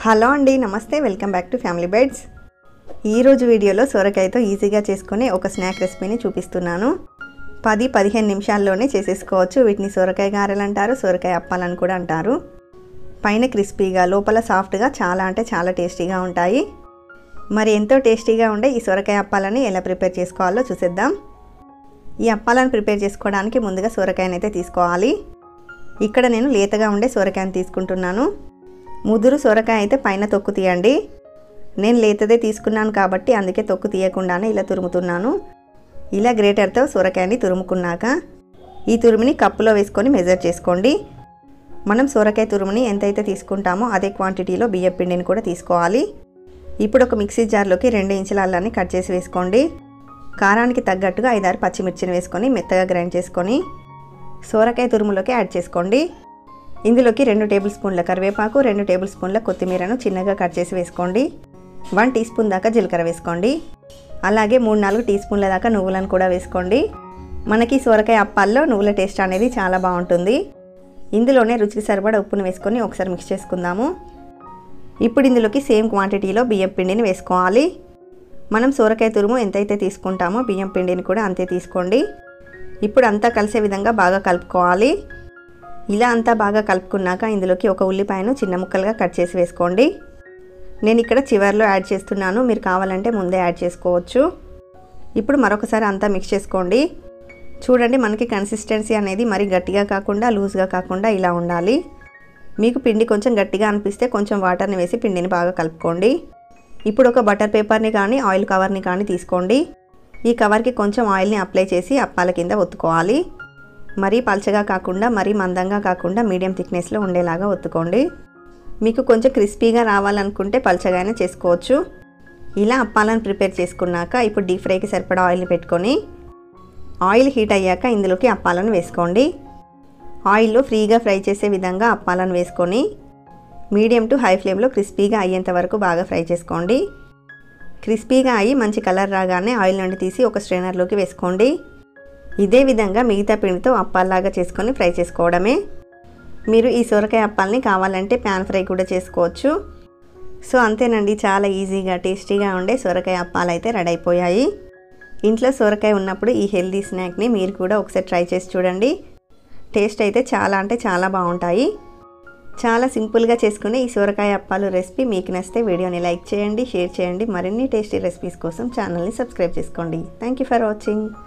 hello అండి నమస్తే welcome back to family bytes ఈరోజు వీడియోలో సొరకాయతో ఈజీగా చేసుకునే ఒక స్నాక్ రెసిపీని చూపిస్తున్నాను పది పదిహేను నిమిషాల్లోనే చేసేసుకోవచ్చు వీటిని సొరకాయ గారెలు అంటారు సొరకాయ అప్పాలని కూడా అంటారు పైన క్రిస్పీగా లోపల సాఫ్ట్గా చాలా అంటే చాలా టేస్టీగా ఉంటాయి మరి ఎంతో టేస్టీగా ఉండే ఈ సొరకాయ అప్పాలని ఎలా ప్రిపేర్ చేసుకోవాలో చూసేద్దాం ఈ అప్పాలను ప్రిపేర్ చేసుకోవడానికి ముందుగా సొరకాయని అయితే తీసుకోవాలి ఇక్కడ నేను లేతగా ఉండే సొరకాయని తీసుకుంటున్నాను ముదురు సొరకాయ అయితే పైన తొక్కు తీయండి నేను లేతదే తీసుకున్నాను కాబట్టి అందుకే తొక్కు తీయకుండానే ఇలా తురుముతున్నాను ఇలా గ్రేటర్తో సొరకాయని తురుముకున్నాక ఈ తురుముని కప్పులో వేసుకొని మెజర్ చేసుకోండి మనం సొరకాయ తురుముని ఎంతైతే తీసుకుంటామో అదే క్వాంటిటీలో బియ్యం పిండిని కూడా తీసుకోవాలి ఇప్పుడు ఒక మిక్సీ జార్లోకి రెండు ఇంచుల అల్లాన్ని కట్ చేసి వేసుకోండి కారానికి తగ్గట్టుగా ఐదారు పచ్చిమిర్చిని వేసుకొని మెత్తగా గ్రైండ్ చేసుకొని సోరకాయ తురుములోకి యాడ్ చేసుకోండి ఇందులోకి రెండు టేబుల్ స్పూన్ల కరివేపాకు రెండు టేబుల్ స్పూన్ల కొత్తిమీరను చిన్నగా కట్ చేసి వేసుకోండి వన్ టీ స్పూన్ దాకా జీలకర్ర వేసుకోండి అలాగే మూడు నాలుగు టీ స్పూన్ల దాకా నువ్వులను కూడా వేసుకోండి మనకి సోరకాయ అప్పాల్లో నువ్వుల టేస్ట్ అనేది చాలా బాగుంటుంది ఇందులోనే రుచికి సరిపడా ఉప్పును వేసుకొని ఒకసారి మిక్స్ చేసుకుందాము ఇప్పుడు ఇందులోకి సేమ్ క్వాంటిటీలో బియ్యం పిండిని వేసుకోవాలి మనం సోరకాయ తురుము ఎంతైతే తీసుకుంటామో బియ్యం పిండిని కూడా అంతే తీసుకోండి ఇప్పుడు అంతా కలిసే విధంగా బాగా కలుపుకోవాలి ఇలా అంతా బాగా కలుపుకున్నాక ఇందులోకి ఒక ఉల్లిపాయను చిన్న ముక్కలుగా కట్ చేసి వేసుకోండి నేను ఇక్కడ చివరిలో యాడ్ చేస్తున్నాను మీరు కావాలంటే ముందే యాడ్ చేసుకోవచ్చు ఇప్పుడు మరొకసారి అంతా మిక్స్ చేసుకోండి చూడండి మనకి కన్సిస్టెన్సీ అనేది మరి గట్టిగా కాకుండా లూజ్గా కాకుండా ఇలా ఉండాలి మీకు పిండి కొంచెం గట్టిగా అనిపిస్తే కొంచెం వాటర్ని వేసి పిండిని బాగా కలుపుకోండి ఇప్పుడు ఒక బటర్ పేపర్ని కానీ ఆయిల్ కవర్ని కానీ తీసుకోండి ఈ కవర్కి కొంచెం ఆయిల్ని అప్లై చేసి అప్పాల కింద ఒత్తుకోవాలి మరీ పల్చగా కాకుండా మరీ మందంగా కాకుండా మీడియం థిక్నెస్లో ఉండేలాగా ఒత్తుకోండి మీకు కొంచెం క్రిస్పీగా రావాలనుకుంటే పల్చగానే చేసుకోవచ్చు ఇలా అప్పాలను ప్రిపేర్ చేసుకున్నాక ఇప్పుడు డీప్ ఫ్రైకి సరిపడా ఆయిల్ని పెట్టుకొని ఆయిల్ హీట్ అయ్యాక ఇందులోకి అప్పాలను వేసుకోండి ఆయిల్లో ఫ్రీగా ఫ్రై చేసే విధంగా అప్పాలను వేసుకొని మీడియం టు హై ఫ్లేమ్లో క్రిస్పీగా అయ్యేంత వరకు బాగా ఫ్రై చేసుకోండి క్రిస్పీగా అయ్యి మంచి కలర్ రాగానే ఆయిల్ నుండి తీసి ఒక స్ట్రైనర్లోకి వేసుకోండి ఇదే విధంగా మిగతా పిండితో అప్పాల్లాగా చేసుకొని ఫ్రై చేసుకోవడమే మీరు ఈ సొరకాయ అప్పాలని కావాలంటే ప్యాన్ ఫ్రై కూడా చేసుకోవచ్చు సో అంతేనండి చాలా ఈజీగా టేస్టీగా ఉండే సొరకాయ అప్పాలు అయితే రెడీ అయిపోయాయి ఇంట్లో సొరకాయ ఉన్నప్పుడు ఈ హెల్దీ స్నాక్ని మీరు కూడా ఒకసారి ట్రై చేసి చూడండి టేస్ట్ అయితే చాలా అంటే చాలా బాగుంటాయి చాలా సింపుల్గా చేసుకునే ఈ సొరకాయ అప్పాలు రెసిపీ మీకు నచ్చితే వీడియోని లైక్ చేయండి షేర్ చేయండి మరిన్ని టేస్టీ రెసిపీస్ కోసం ఛానల్ని సబ్స్క్రైబ్ చేసుకోండి థ్యాంక్ యూ ఫర్ వాచింగ్